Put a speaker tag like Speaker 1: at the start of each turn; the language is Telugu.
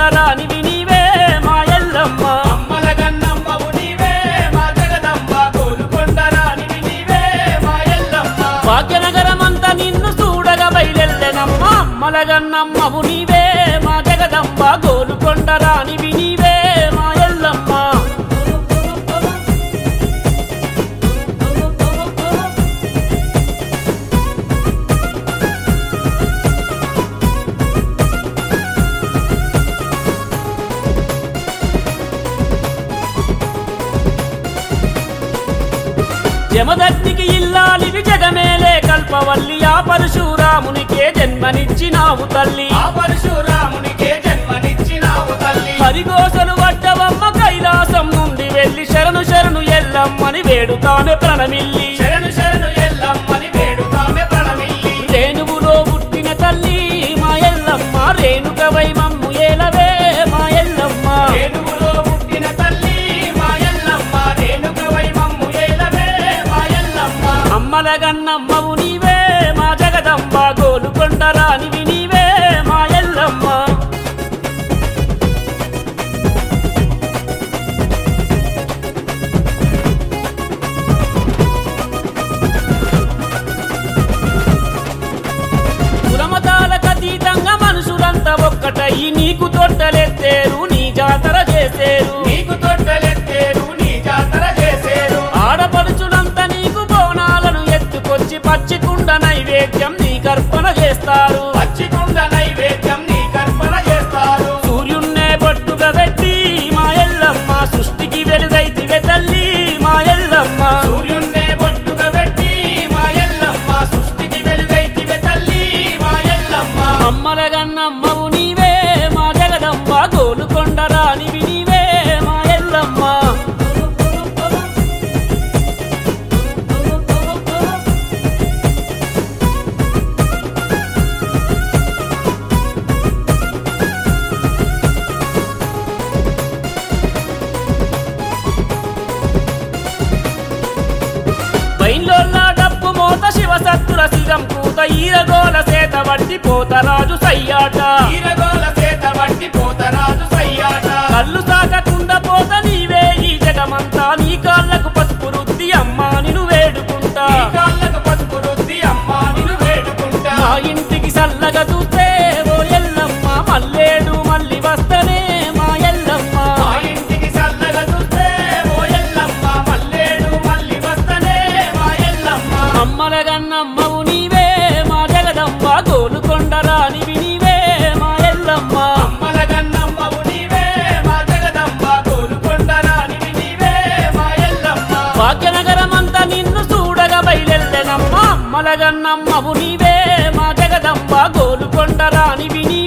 Speaker 1: రానివి నీవే మా ఎల్లమ్మ
Speaker 2: అమ్మల గన్నమ్మవు నీవే మా జగదంబ గోలుకొండ రాణివి నీవే మా ఎల్లమ్మ
Speaker 1: భాగ్యనగరమంతా నిన్ను చూడగా బయలెల్లెనమ్మ అమ్మలగన్నమ్మవు నీవే మా జగదంబ గోలుకొండ రానివి నీవే మా ఎల్లమ్మ జమదగ్నికి ఇల్లాలివి జగమేలే కల్పవల్లి ఆ పరశురామునికే జన్మనిచ్చినావు తల్లి
Speaker 2: ఆ పరశురామునికే జన్మనిచ్చినావు తల్లి
Speaker 1: హరిగోసలు వడ్డవమ్మ కైలాసం నుండి వెళ్ళి శరణు శరణు ఎల్లమ్మని వేడుతామె ప్రణమిల్లి
Speaker 2: శరణు శరణు ఎల్లమ్మని వేడుకామె ప్రణమిల్లి
Speaker 1: రేణువులో పుట్టిన తల్లి మా ఎల్లమ్మ రేణుకవై మమ్ము ఏలవే మా ఎల్లమ్మ
Speaker 2: రేణువులో పుట్టిన తల్లి మా ఎల్లమ్మ రేణుకవై మమ్ము ఏలవే మా ఎల్లమ్మ
Speaker 1: అమ్మలగన్నమ్మవు నీవే మా జగదంబ గోలుకొండ రానివి నీవే మా ఎల్లమ్మ కులమతాలకు అతీతంగా మనుషులంతా ఒక్కటయ్యి నీకు తొట్టలెత్తేరు నీ జాతర చేసేరు
Speaker 2: నీకు తొట్టలెత్తేరు నీ జాతర చేసేరు
Speaker 1: ఆడపడుచులంతా నీకు బోనాలను ఎత్తుకొచ్చి పచ్చికుండ నైవేద్యం నీ కర్పణ చేస్తారు
Speaker 2: పచ్చికుండ నైవేద్యం నీ కర్పణ చేస్తారు
Speaker 1: సూర్యున్నే పట్టుగా పెట్టి మా ఎల్లమ్మ సృష్టికి వెలుగైతివే తల్లి మా ఎల్లమ్మ
Speaker 2: సూర్యున్నే బొట్టుగా పెట్టి మా ఎల్లమ్మ సృష్టికి వెలుగైతివే తల్లి మా ఎల్లమ్మ
Speaker 1: అమ్మలగన్నమ్మవు నీవే మా జగదంబ గోలుకొండ రానివి నీవే మా ఎల్లమ్మ బైన్లోన్న డప్పు మోత శివ సత్తుల సిగం కూత ఈరగోల సేత వట్టి పోతరాజు సయ్యాట
Speaker 2: ఈరగోల చేత వట్టి పోతరాజు సయ్యాట
Speaker 1: కళ్ళు సాకకుండా పోత నీవే ఈ జగమంతా నీ కాళ్ళకు పసుపు రుద్ది అమ్మా నిన్ను వేడుకుంటా
Speaker 2: నీ కాళ్ళకు పసుపు రుద్ది అమ్మ నిన్ను వేడుకుంటా
Speaker 1: మా ఇంటికి చల్లగా చూస్తే ఓ ఎల్లమ్మ మల్లేడు మళ్ళీ వస్తనే మా ఎల్లమ్మ
Speaker 2: మా ఇంటికి చల్లగా చూస్తే ఓ ఎల్లమ్మ మల్లేడు మళ్ళీ వస్తనే మా ఎల్లమ్మ
Speaker 1: అమ్మలగన్నమ్మవు నీవే మా జగదమ్మ గోలుకొండ రానివి నీవే మా ఎల్లమ్మ
Speaker 2: అమ్మల గన్నమ్మవు నీవే మా జగదంబ గోలుకొండ రాణివి నీవే మా ఎల్లమ్మ
Speaker 1: భాగ్యనగరమంతా నిన్ను చూడగా బయలెల్లెనమ్మ అమ్మలగన్నమ్మవు నీవే మా జగదంబ గోలుకొండ రానివి నీవే